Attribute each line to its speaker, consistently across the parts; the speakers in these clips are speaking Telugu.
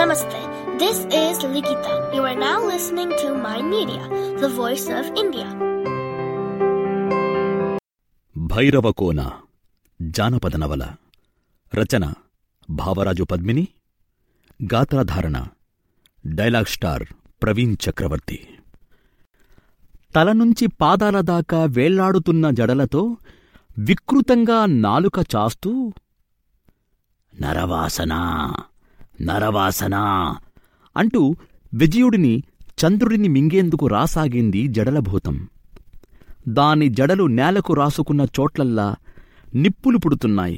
Speaker 1: Namaste. This is Likita. You are now listening to My Media, the voice of India.
Speaker 2: Bhairavakona జానపద నవల రచన భావరాజు పద్మిని గాత్రధారణ డైలాగ్ స్టార్ ప్రవీణ్ చక్రవర్తి తల నుంచి పాదాల దాకా వేళ్లాడుతున్న జడలతో వికృతంగా నాలుక చాస్తూ నరవాసనా నరవాసనా అంటూ విజయుడిని చంద్రుడిని మింగేందుకు రాసాగింది జడలభూతం దాని జడలు నేలకు రాసుకున్న చోట్లల్లా నిప్పులు పుడుతున్నాయి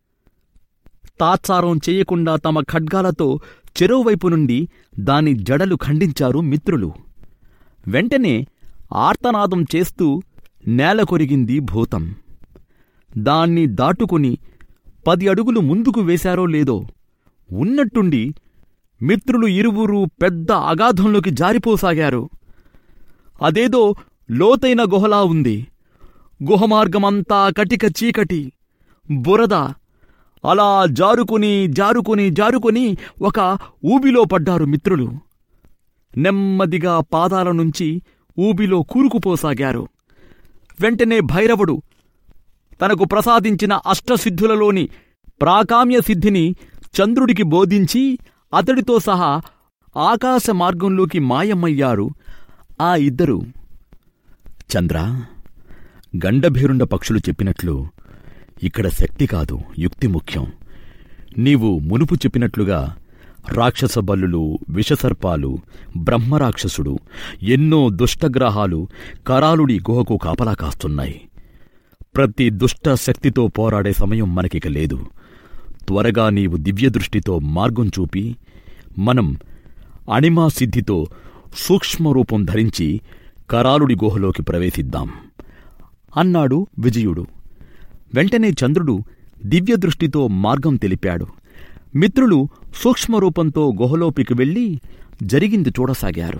Speaker 2: తాత్సారం చెయ్యకుండా తమ ఖడ్గాలతో చెరోవైపు నుండి దాని జడలు ఖండించారు మిత్రులు వెంటనే ఆర్తనాదం చేస్తూ నేల కొరిగింది భూతం దాన్ని దాటుకుని పది అడుగులు ముందుకు వేశారో లేదో ఉన్నట్టుండి మిత్రులు ఇరువురు పెద్ద అగాధంలోకి జారిపోసాగారు అదేదో లోతైన గుహలా ఉంది గుహమార్గమంతా కటిక చీకటి బురద అలా జారుకుని జారుకుని జారుకుని ఒక ఊబిలో పడ్డారు మిత్రులు నెమ్మదిగా పాదాల నుంచి ఊబిలో కూరుకుపోసాగారు వెంటనే భైరవుడు తనకు ప్రసాదించిన అష్టసిద్ధులలోని ప్రాకామ్య సిద్ధిని చంద్రుడికి బోధించి అతడితో సహా ఆకాశ మార్గంలోకి మాయమయ్యారు ఆ ఇద్దరు చంద్ర గండభేరుండ పక్షులు చెప్పినట్లు ఇక్కడ శక్తి కాదు యుక్తి ముఖ్యం నీవు మునుపు చెప్పినట్లుగా రాక్షస బల్లులు విషసర్పాలు బ్రహ్మరాక్షసుడు ఎన్నో దుష్టగ్రహాలు కరాలుడి గుహకు కాపలా కాస్తున్నాయి ప్రతి దుష్ట శక్తితో పోరాడే సమయం మనకిక లేదు త్వరగా నీవు దివ్యదృష్టితో మార్గం చూపి మనం అణిమా సిద్ధితో సూక్ష్మరూపం ధరించి కరాలుడి గుహలోకి ప్రవేశిద్దాం అన్నాడు విజయుడు వెంటనే చంద్రుడు దివ్యదృష్టితో మార్గం తెలిపాడు మిత్రులు సూక్ష్మరూపంతో గుహలోపికి వెళ్లి జరిగింది చూడసాగారు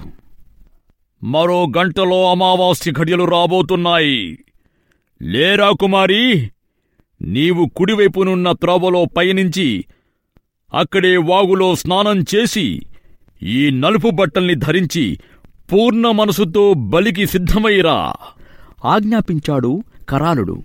Speaker 2: మరో గంటలో అమావాస్య ఘడియలు రాబోతున్నాయి లేరా కుమారి నీవు కుడివైపునున్న త్రోవలో పయనించి అక్కడే వాగులో స్నానం చేసి ఈ నలుపు బట్టల్ని ధరించి పూర్ణ మనసుతో బలికి సిద్ధమైరా ఆజ్ఞాపించాడు కరాలుడు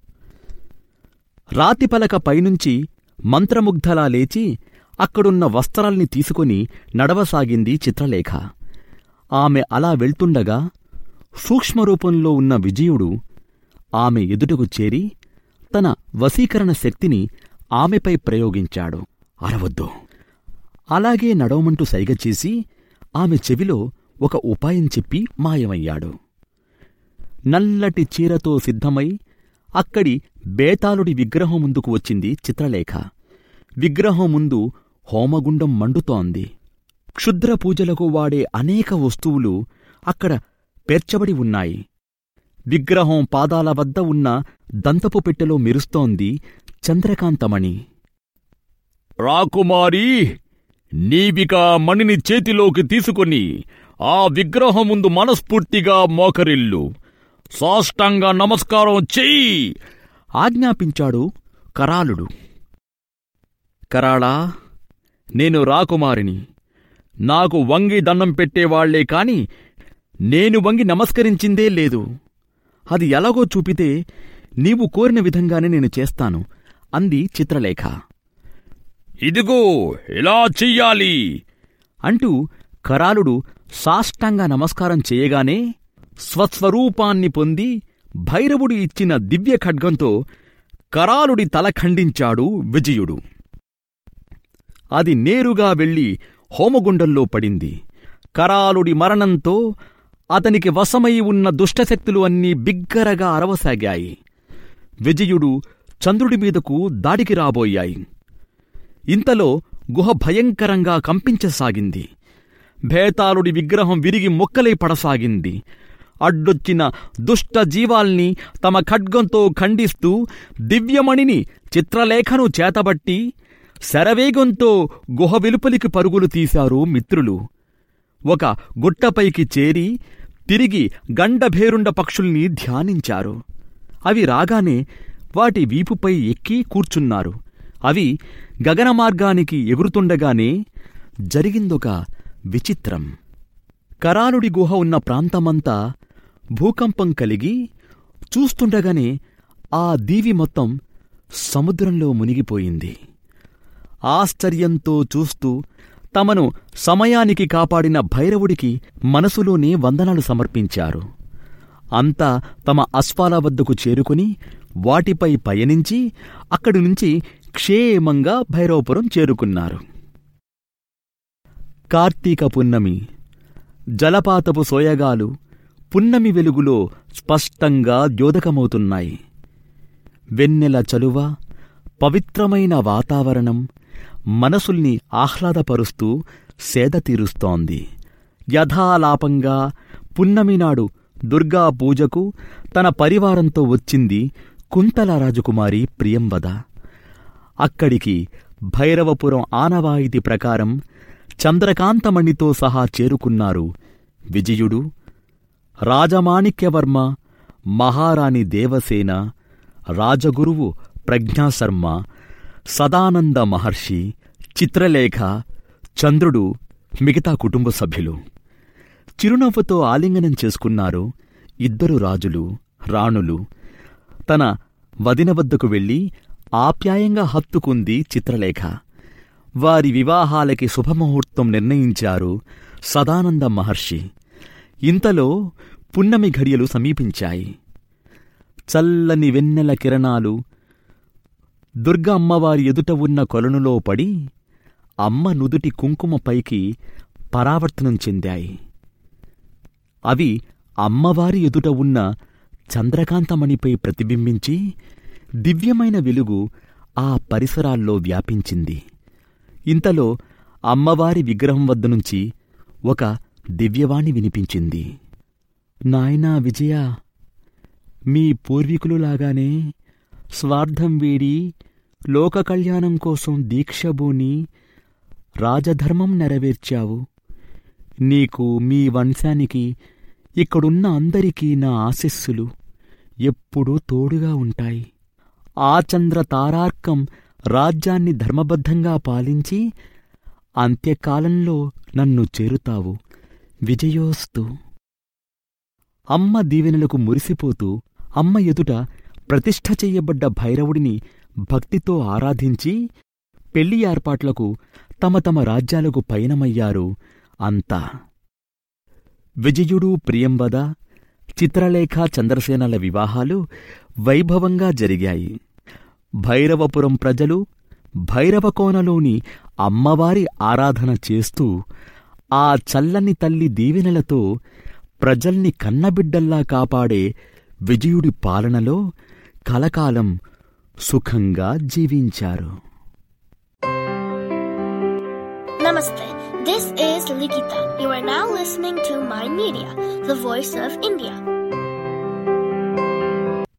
Speaker 2: రాతిపలక పైనుంచి మంత్రముగ్ధలా లేచి అక్కడున్న వస్త్రాల్ని తీసుకుని నడవసాగింది చిత్రలేఖ ఆమె అలా వెళ్తుండగా సూక్ష్మరూపంలో ఉన్న విజయుడు ఆమె ఎదుటకు చేరి తన వశీకరణ శక్తిని ఆమెపై ప్రయోగించాడు అరవద్దు అలాగే నడవమంటూ సైగ చేసి ఆమె చెవిలో ఒక ఉపాయం చెప్పి మాయమయ్యాడు నల్లటి చీరతో సిద్ధమై అక్కడి బేతాళుడి విగ్రహం ముందుకు వచ్చింది చిత్రలేఖ విగ్రహం ముందు హోమగుండం మండుతోంది క్షుద్ర పూజలకు వాడే అనేక వస్తువులు అక్కడ పేర్చబడి ఉన్నాయి విగ్రహం పాదాల వద్ద ఉన్న దంతపు పెట్టెలో మెరుస్తోంది చంద్రకాంతమణి రాకుమారీ నీవిక మణిని చేతిలోకి తీసుకుని ఆ విగ్రహం ముందు మనస్ఫూర్తిగా మోకరిల్లు సాష్టంగా నమస్కారం చెయ్యి ఆజ్ఞాపించాడు కరాలుడు కరాళా నేను రాకుమారిని నాకు వంగి దండం పెట్టేవాళ్లే కాని నేను వంగి నమస్కరించిందే లేదు అది ఎలాగో చూపితే నీవు కోరిన విధంగానే నేను చేస్తాను అంది చిత్రలేఖ ఇదిగో ఇలా చెయ్యాలి అంటూ కరాలుడు సాష్టంగా నమస్కారం చేయగానే స్వస్వరూపాన్ని పొంది భైరవుడు ఇచ్చిన దివ్య ఖడ్గంతో కరాలుడి తల ఖండించాడు విజయుడు అది నేరుగా వెళ్లి హోమగుండంలో పడింది కరాలుడి మరణంతో అతనికి వశమై ఉన్న దుష్టశక్తులు అన్నీ బిగ్గరగా అరవసాగాయి విజయుడు చంద్రుడి మీదకు దాడికి రాబోయాయి ఇంతలో గుహ భయంకరంగా కంపించసాగింది భేతాళుడి విగ్రహం విరిగి మొక్కలై పడసాగింది అడ్డొచ్చిన దుష్ట జీవాల్ని తమ ఖడ్గంతో ఖండిస్తూ దివ్యమణిని చిత్రలేఖను చేతబట్టి శరవేగంతో గుహ వెలుపలికి పరుగులు తీశారు మిత్రులు ఒక గుట్టపైకి చేరి తిరిగి గండభేరుండ పక్షుల్ని ధ్యానించారు అవి రాగానే వాటి వీపుపై ఎక్కి కూర్చున్నారు అవి గగనమార్గానికి ఎగురుతుండగానే జరిగిందొక విచిత్రం కరాలుడి గుహ ఉన్న ప్రాంతమంతా భూకంపం కలిగి చూస్తుండగానే ఆ దీవి మొత్తం సముద్రంలో మునిగిపోయింది ఆశ్చర్యంతో చూస్తూ తమను సమయానికి కాపాడిన భైరవుడికి మనసులోనే వందనాలు సమర్పించారు అంతా తమ అశ్వాల వద్దకు చేరుకుని వాటిపై పయనించి అక్కడి నుంచి క్షేమంగా భైరవపురం చేరుకున్నారు కార్తీక పున్నమి జలపాతపు సోయగాలు పున్నమి వెలుగులో స్పష్టంగా ద్యోదకమవుతున్నాయి వెన్నెల చలువ పవిత్రమైన వాతావరణం మనసుల్ని ఆహ్లాదపరుస్తూ సేద తీరుస్తోంది యథాలాపంగా పున్నమినాడు దుర్గా పూజకు తన పరివారంతో వచ్చింది కుంతల రాజకుమారి ప్రియంవద అక్కడికి భైరవపురం ఆనవాయితీ ప్రకారం చంద్రకాంతమణితో సహా చేరుకున్నారు విజయుడు రాజమాణిక్యవర్మ మహారాణి దేవసేన రాజగురువు ప్రజ్ఞాశర్మ సదానంద మహర్షి చిత్రలేఖ చంద్రుడు మిగతా కుటుంబ సభ్యులు చిరునవ్వుతో ఆలింగనం చేసుకున్నారు ఇద్దరు రాజులు రాణులు తన వదిన వద్దకు వెళ్లి ఆప్యాయంగా హత్తుకుంది చిత్రలేఖ వారి వివాహాలకి శుభముహూర్తం నిర్ణయించారు సదానంద మహర్షి ఇంతలో పున్నమి ఘడియలు సమీపించాయి చల్లని వెన్నెల కిరణాలు దుర్గ అమ్మవారి ఎదుట ఉన్న కొలనులో పడి అమ్మ నుదుటి కుంకుమ పైకి పరావర్తనం చెందాయి అవి అమ్మవారి ఎదుట ఉన్న చంద్రకాంతమణిపై ప్రతిబింబించి దివ్యమైన వెలుగు ఆ పరిసరాల్లో వ్యాపించింది ఇంతలో అమ్మవారి విగ్రహం వద్ద నుంచి ఒక దివ్యవాణి వినిపించింది నాయనా విజయ మీ పూర్వీకులులాగానే స్వార్థం వీడి లోక కళ్యాణం కోసం దీక్షబూని రాజధర్మం నెరవేర్చావు నీకు మీ వంశానికి ఇక్కడున్న అందరికీ నా ఆశస్సులు ఎప్పుడూ తోడుగా ఉంటాయి ఆ చంద్ర తారార్కం రాజ్యాన్ని ధర్మబద్ధంగా పాలించి అంత్యకాలంలో నన్ను చేరుతావు విజయోస్తు అమ్మ దీవెనలకు మురిసిపోతూ అమ్మ ఎదుట ప్రతిష్ఠ చెయ్యబడ్డ భైరవుడిని భక్తితో ఆరాధించి పెళ్లి ఏర్పాట్లకు తమ తమ రాజ్యాలకు పయనమయ్యారు అంతా విజయుడు ప్రియంవద చిత్రలేఖ చంద్రసేనల వివాహాలు వైభవంగా జరిగాయి భైరవపురం ప్రజలు భైరవకోనలోని అమ్మవారి ఆరాధన చేస్తూ ఆ చల్లని తల్లి దీవెనలతో ప్రజల్ని కన్నబిడ్డల్లా కాపాడే విజయుడి పాలనలో కలకాలం సుఖంగా జీవించారు
Speaker 1: Namaste. This is Likita. You are now listening to My Media, the voice of India.